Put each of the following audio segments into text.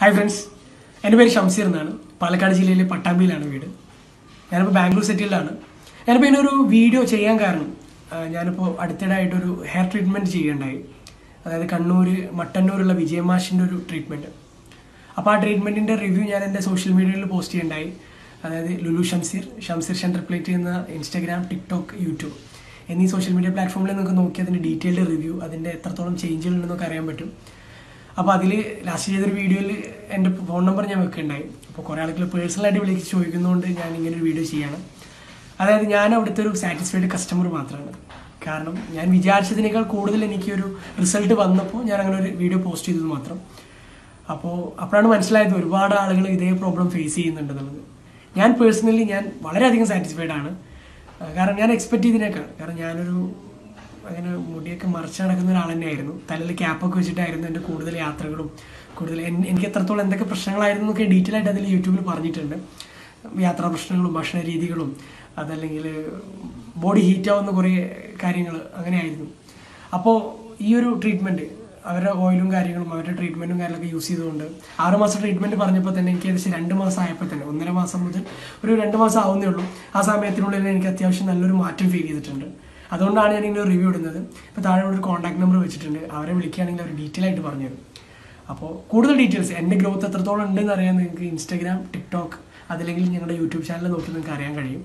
hi friends എൻ്റെ പേര് ഷംസീർ എന്നാണ് പാലക്കാട് ജില്ലയിലെ പട്ടാമ്പിയിലാണ് വീട് ഞാനിപ്പോൾ ബാംഗ്ലൂർ സെറ്റിൽഡാണ് ഞാനിപ്പോൾ ഇതിനൊരു വീഡിയോ ചെയ്യാൻ കാരണം ആ, ഞാനിപ്പോൾ അടുത്തിടെയായിട്ടൊരു ഹെയർ ട്രീറ്റ്മെൻറ്റ് ചെയ്യേണ്ടായി അതായത് കണ്ണൂർ മട്ടന്നൂരുള്ള വിജയമാഷിൻ്റെ ഒരു ട്രീറ്റ്മെൻറ്റ് അപ്പോൾ ആ ട്രീറ്റ്മെൻറ്റിൻ്റെ റിവ്യൂ ഞാൻ എൻ്റെ സോഷ്യൽ മീഡിയയിൽ പോസ്റ്റ് ചെയ്യേണ്ടായി അതായത് ലുലു ഷംസീർ ഷംസീർ ഷൻ റിപ്ലേറ്റ് ചെയ്യുന്ന ഇൻസ്റ്റാഗ്രാം ടിക്ടോക്ക് യൂട്യൂബ് എന്നീ സോഷ്യൽ മീഡിയ പ്ലാറ്റ്ഫോമിൽ നിങ്ങൾക്ക് നോക്കി അതിൻ്റെ ഡീറ്റെയിൽഡ് റിവ്യൂ അതിൻ്റെ എത്രത്തോളം ചേഞ്ചുകൾ ഉണ്ടെന്നൊക്കെ അറിയാൻ പറ്റും അപ്പോൾ അതിൽ ലാസ്റ്റ് ചെയ്തൊരു വീഡിയോയിൽ എൻ്റെ ഫോൺ നമ്പർ ഞാൻ വെക്കുന്നുണ്ടായി അപ്പോൾ കുറേ ആളുകൾ പേഴ്സണലായിട്ട് വിളിച്ച് ചോദിക്കുന്നതുകൊണ്ട് ഞാൻ ഇങ്ങനെ ഒരു വീഡിയോ ചെയ്യണം അതായത് ഞാൻ അവിടുത്തെ ഒരു സാറ്റിസ്ഫൈഡ് കസ്റ്റമർ മാത്രമാണ് കാരണം ഞാൻ വിചാരിച്ചതിനേക്കാൾ കൂടുതൽ എനിക്കൊരു റിസൾട്ട് വന്നപ്പോൾ ഞാൻ അങ്ങനെ ഒരു വീഡിയോ പോസ്റ്റ് ചെയ്തത് മാത്രം അപ്പോൾ അപ്പോഴാണ് മനസ്സിലായത് ഒരുപാട് ആളുകൾ ഇതേ പ്രോബ്ലം ഫേസ് ചെയ്യുന്നുണ്ടെന്നുള്ളത് ഞാൻ പേഴ്സണലി ഞാൻ വളരെയധികം സാറ്റിസ്ഫൈഡ് ആണ് ആ, കാരണം ഞാൻ എക്സ്പെക്ട് ചെയ്തതിനേക്കാൾ കാരണം ഞാനൊരു അങ്ങനെ മുടിയൊക്കെ മറച്ച് നടക്കുന്ന ഒരാൾ തന്നെയായിരുന്നു തലയിൽ ക്യാപ്പൊക്കെ വെച്ചിട്ടായിരുന്നു എൻ്റെ കൂടുതൽ യാത്രകളും കൂടുതൽ എൻ- എനിക്ക് എത്രത്തോളം എന്തൊക്കെ പ്രശ്നങ്ങളായിരുന്നു എന്നൊക്കെ ഡീറ്റെയിൽ ആയിട്ട് അതിൽ യൂട്യൂബിൽ പറഞ്ഞിട്ടുണ്ട് യാത്രാ പ്രശ്നങ്ങളും ഭക്ഷണ രീതികളും അതല്ലെങ്കിൽ ബോഡി ഹീറ്റ് ആവുന്ന കുറേ കാര്യങ്ങൾ അങ്ങനെയായിരുന്നു അപ്പോൾ ഈ ഒരു ട്രീറ്റ്മെൻറ്റ് അവരുടെ ഓയിലും കാര്യങ്ങളും അവരുടെ ട്രീറ്റ്മെൻറ്റും കാര്യങ്ങളൊക്കെ യൂസ് ചെയ്തുകൊണ്ട് ആറ് മാസം ട്രീറ്റ്മെൻറ്റ് പറഞ്ഞപ്പോൾ തന്നെ എനിക്ക് ഏകദേശം രണ്ട് മാസം ആയപ്പോൾ തന്നെ ഒന്നര മാസം മുതൽ ഒരു രണ്ട് മാസം ആവുന്നേ ഉള്ളൂ ആ സമയത്തിനുള്ളിൽ തന്നെ എനിക്ക് അത്യാവശ്യം നല്ലൊരു മാറ്റം ഫീൽ ചെയ്തിട്ടുണ്ട് അതുകൊണ്ടാണ് ഞാൻ ഇങ്ങനെ റിവ്യൂ ഇടുന്നത് ഇപ്പോൾ താഴെ ഒരു കോൺടാക്ട് നമ്പർ വെച്ചിട്ടുണ്ട് അവരെ വിളിക്കുകയാണെങ്കിൽ അവർ ഡീറ്റെയിൽ ആയിട്ട് പറഞ്ഞുതരും അപ്പോൾ കൂടുതൽ ഡീറ്റെയിൽസ് എൻ്റെ ഗ്രോത്ത് എത്രത്തോളം ഉണ്ടെന്ന് അറിയാൻ നിങ്ങൾക്ക് ഇൻസ്റ്റാഗ്രാം ടിക്ടോക്ക് അതല്ലെങ്കിൽ ഞങ്ങളുടെ യൂട്യൂബ് ചാനൽ നോക്കി നിങ്ങൾക്ക് അറിയാൻ കഴിയും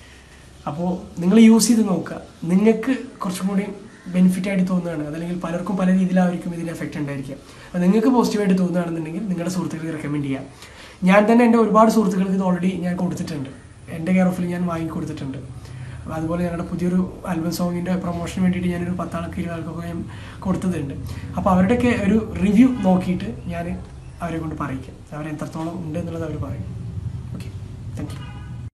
അപ്പോൾ നിങ്ങൾ യൂസ് ചെയ്ത് നോക്കുക നിങ്ങൾക്ക് കുറച്ചും കൂടി ബെനിഫിറ്റ് ആയിട്ട് തോന്നുകയാണ് അതല്ലെങ്കിൽ പലർക്കും പല രീതിയിലായിരിക്കും ഇതിന് എഫക്റ്റ് ഉണ്ടായിരിക്കുക അപ്പോൾ നിങ്ങൾക്ക് പോസിറ്റീവായിട്ട് തോന്നുകയാണെന്നുണ്ടെങ്കിൽ നിങ്ങളുടെ സുഹൃത്തുക്കൾക്ക് റെക്കമെൻഡ് ചെയ്യാം ഞാൻ തന്നെ എൻ്റെ ഒരുപാട് സുഹൃത്തുക്കൾക്ക് ഇത് ഓൾറെഡി ഞാൻ കൊടുത്തിട്ടുണ്ട് എൻ്റെ കെയർ ഓഫിൽ ഞാൻ വാങ്ങി കൊടുത്തിട്ടുണ്ട് അപ്പോൾ അതുപോലെ ഞങ്ങളുടെ പുതിയൊരു ആൽബം സോങ്ങിൻ്റെ പ്രൊമോഷന് വേണ്ടിയിട്ട് ഞാനൊരു പത്താൾക്ക് ഇരുപതാൾക്കൊക്കെ ഞാൻ കൊടുത്തതുണ്ട് അപ്പോൾ അവരുടെയൊക്കെ ഒരു റിവ്യൂ നോക്കിയിട്ട് ഞാൻ അവരെ കൊണ്ട് പറയിക്കും അവരെത്രത്തോളം ഉണ്ട് എന്നുള്ളത് അവർ പറയും